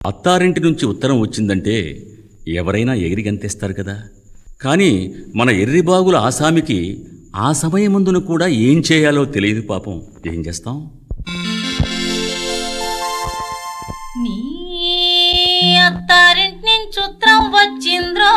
అత్తారింటి నుంచి ఉత్తరం వచ్చిందంటే ఎవరైనా ఎగిరి గంతేస్తారు కదా కానీ మన ఎర్రిబాగుల ఆసామికి ఆ సమయమందున కూడా ఏం చేయాలో తెలియదు పాపం ఏం చేస్తాం నీ అత్తారింటి నుంచి ఉత్తరం వచ్చింద్రో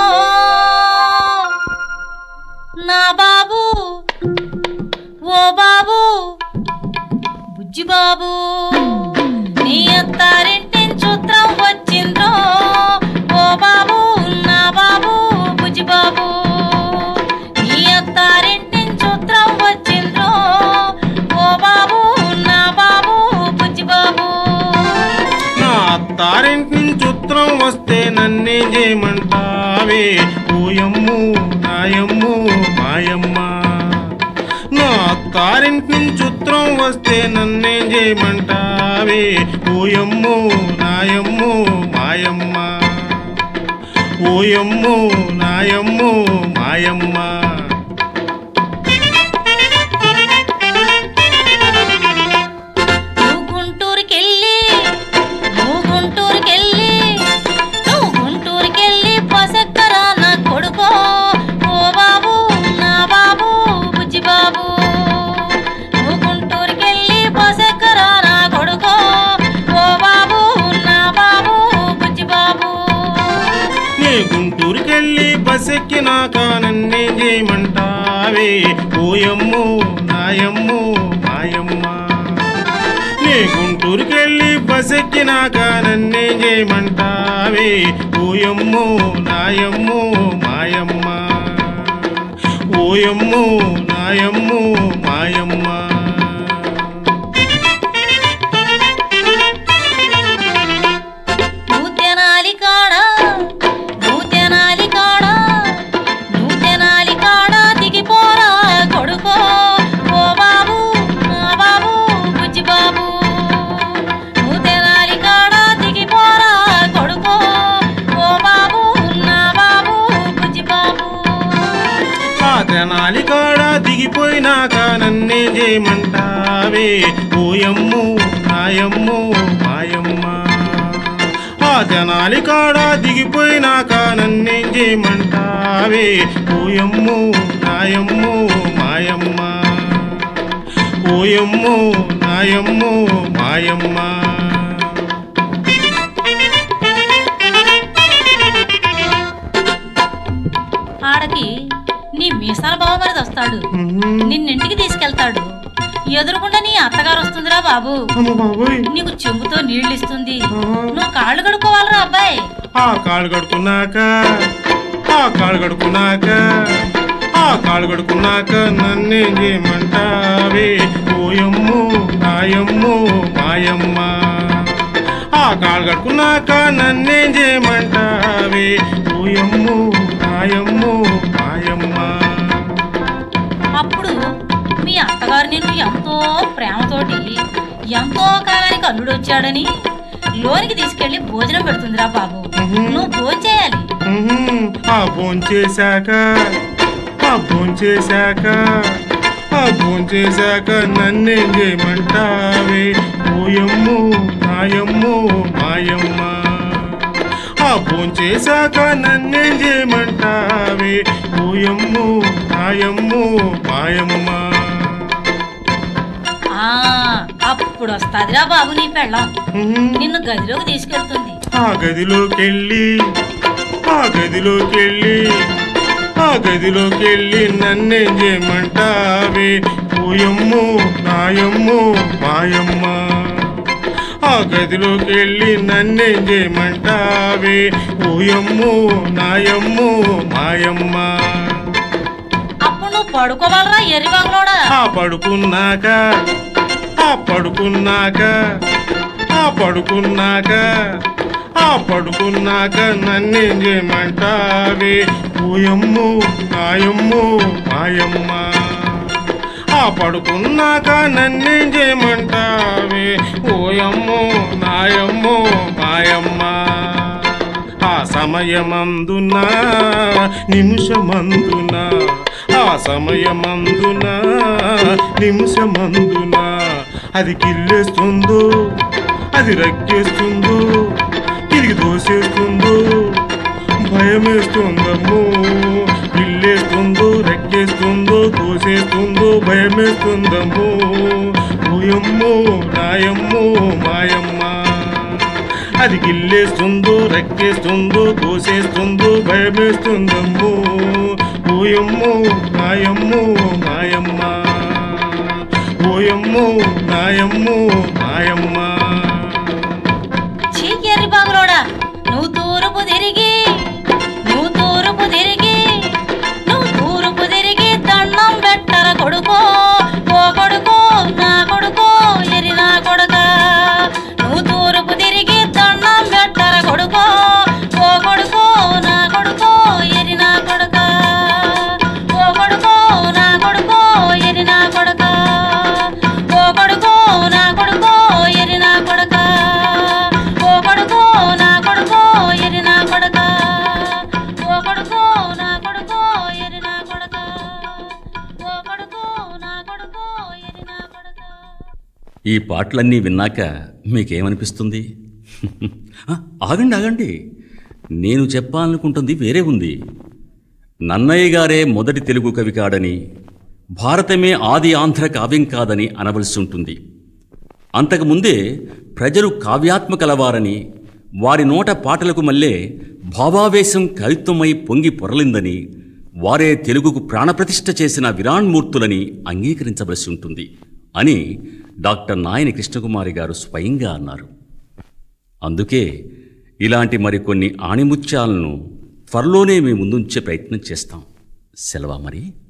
నా బాబు ఓ బాబు బుజ్జి బాబు నీ అత్తారింటి నుంచి ఉత్తరం వచ్చింద్రో ఓ బాబు నా బాబు బుజ్జి బాబు నీ అత్తారింటి నుంచి ఉత్తరం వచ్చింద్రో ఓ బాబు నా బాబు బుజ్జి బాబు నా అత్తారింటి నుంచి ఉత్తరం వస్తే నన్నే చేయమంటావే ఓయమ్ము నాయమ్ము మాయమ్మ నా అత్తారింటి నుంచి ఉత్తరం వస్తే నన్నే చేయమంటావే ఓయమ్ము నాయమ్ము మాయమ్మ ఓయమ్ము నాయమ్ము మాయమ్మ నువ్వు గుంటూరుకెళ్ళి నువ్వు గుంటూరుకెళ్ళి నువ్వు గుంటూరుకెళ్ళి పసక్కరా నా కొడుకో ఓ బాబు నా బాబు బుజ్జి బాబు నువ్వు గుంటూరుకెళ్ళి పసక్కరా నా కొడుకో ఓ బాబు నా బాబు బుజ్జి బాబు నీ గుంటూరుకెళ్ళి బస్సెక్కినాక నన్నే చేయమంటావే ఓయమ్ము నాయమ్ము మాయమ్మ నీ గుంటూరుకెళ్ళి బస్సెక్కినాక నన్నే చేయమంటావే ఓయమ్ము నాయమ్ము మాయమ్మ ఓయమ్ము నాయమ్ము మాయమ్మ నువ్వు తెనాలి కాడ నువ్వు తెనాలి కాడ నువ్వు తెనాలి కాడ దిగిపోరా కొడుకో ఓ బాబు నా బాబు బుజ్జి బాబు నువ్వు తెనాలి కాడ దిగిపోరా కొడుకో ఓ బాబు నా బాబు బుజ్జి బాబు ఆ తెనాలి కాడ దిగిపోయినాక నన్నే చేయమంటావే ఓయమ్ము నాయమ్ము మాయమ్మ ఆ తెనాలి కాడ దిగిపోయినాక నన్నే చేయమంటావే ఓయమ్ము నాయమ్ము మాయమ్మ ఓయమ్ము నాయమ్ము మాయమ్మ ఆడకి నీ మీసాల బావమరిది వస్తాడు నిన్నింటికి తీసుకెళ్తాడు ఎదురుకుండా నీ అత్తగారు వస్తుందిరా బాబు అమ్మ బాబోయ్ నీకు చెంబుతో నీళ్లు ఇస్తుంది నువ్వు కాళ్ళు కడుక్కోవాలరా అబ్బాయి ఆ కాళ్ళు కడుక్కున్నాక ఆ కాళ్ళు కడుక్కున్నాక ఆ కాళ్ళు కడుక్కున్నాక నన్నేం చేయమంటావే ఓయమ్ము నాయమ్ము మాయమ్మ ఆ కాళ్ళు కడుక్కున్నాక నన్నేం చేయమంటావే ఓయమ్ము నాయమ్ము మాయమ్మ అప్పుడు మీ అత్తగారు నిన్ను ఎంతో ప్రేమతోటి ఎంతో కాలానికి అల్లుడు వచ్చాడని లోనికి తీసుకెళ్లి భోజనం పెడుతుందిరా బాబు నువ్వు భోజనం చేయాలి ఉహుం, ఆ భోంచేశాక ఆ భోంచేశాక ఆ భోంచేశాక నన్నేం చేయమంటావే ఓయమ్ము నాయమ్ము మాయమ్మ ఆ భోంచేశాక నన్నేం చేయమంటావే ఓయమ్ము నాయమ్ము మాయమ్మ ఆ అప్పుడు వస్తాదిరా బాబు నీ పెళ్ళం ఉహుం, నిన్ను గదిలోకి తీసుకెళ్తుంది ఆ గదిలోకెళ్ళి ఆ గదిలోకెళ్ళి ఆ గదిలోకెళ్ళి నన్నేం చేయమంటావే ఓయమ్ము నాయమ్ము మాయమ్మ ఆ గదిలోకెళ్ళి నన్నేం చేయమంటావే ఓయమ్ము నాయమ్ము మాయమ్మ అప్పుడు నువ్వు పడుకోవాలరా ఎర్రివాగలోడా ఆ పడుకున్నాక ఆ పడుకున్నాక ఆ పడుకున్నాక ఆ పడుకున్నాక నన్నేం చేయమంటావే ఓయమ్ము నాయమ్ము మాయమ్మ ఆ పడుకున్నాక నన్నేం చేయమంటావే ఓయమ్ము నాయమ్ము మాయమ్మ ఆ సమయమందున నిమిషమందున ఆ సమయమందున నిమిషమందున అది కిల్లేస్తుందో అది రక్కేస్తుందో భయమేస్తుందమ్మో ఓయమ్మో నాయమ్మో మాయమ్మ అది గిల్లేస్తుందో రెక్కేస్తుందో తోసేస్తుందో భయమేస్తుందమ్మో ఓయమ్మో నాయమ్మో మాయమ్మ ఓయమ్మో నాయమ్మో మాయమ్మ చీ ఎర్రి బాగులోడా నువ్వు తూర్పు తిరిగి నువ్వు తూర్పు తిరిగి నువ్వు తూర్పు తిరిగి దండం పెట్టర కొడుకో ఓ కొడుకో నా కొడుకో ఎరి నా కొడుక నువ్వు తూర్పు తిరిగి దండం పెట్టర కొడుకో ఓ కొడుకో నా కొడుకో ఎరి నా కొడుక ఓ కొడుకో నా కొడుకో ఎరి నా కొడుక ఓ కొడుకో నా కొడుకో ఎరి నా కొడుక ఓ కొడుకో నా కొడుకో ఎరి నా కొడుక ఓ కొడుకో నా కొడుకో ఎరి నా కొడుక ఓ కొడుకో నా కొడుకో ఎరి నా కొడుక ఈ పాటలన్నీ విన్నాక మీకేమనిపిస్తుంది ఆ, ఆగండి ఆగండి నేను చెప్పాలనుకుంటుంది వేరే ఉంది నన్నయ్య గారే మొదటి తెలుగు కవి కాడని భారతమే ఆది ఆంధ్ర కావ్యం కాదని అనవలసి ఉంటుంది అంతకుముందే ప్రజలు కావ్యాత్మకలవారని వారి నోట పాటలకు మళ్ళే భావావేశం కవిత్వమై పొంగి పొరలిందని వారే తెలుగుకు ప్రాణప్రతిష్ఠ చేసిన విరాణ్మూర్తులని అంగీకరించవలసి ఉంటుంది అని డాక్టర్ నాయని కృష్ణకుమారి గారు స్వయంగా అన్నారు అందుకే ఇలాంటి మరికొన్ని ఆణిముత్యాలను త్వరలోనే మీ ముందుంచే ప్రయత్నం చేస్తాం సెలవా మరి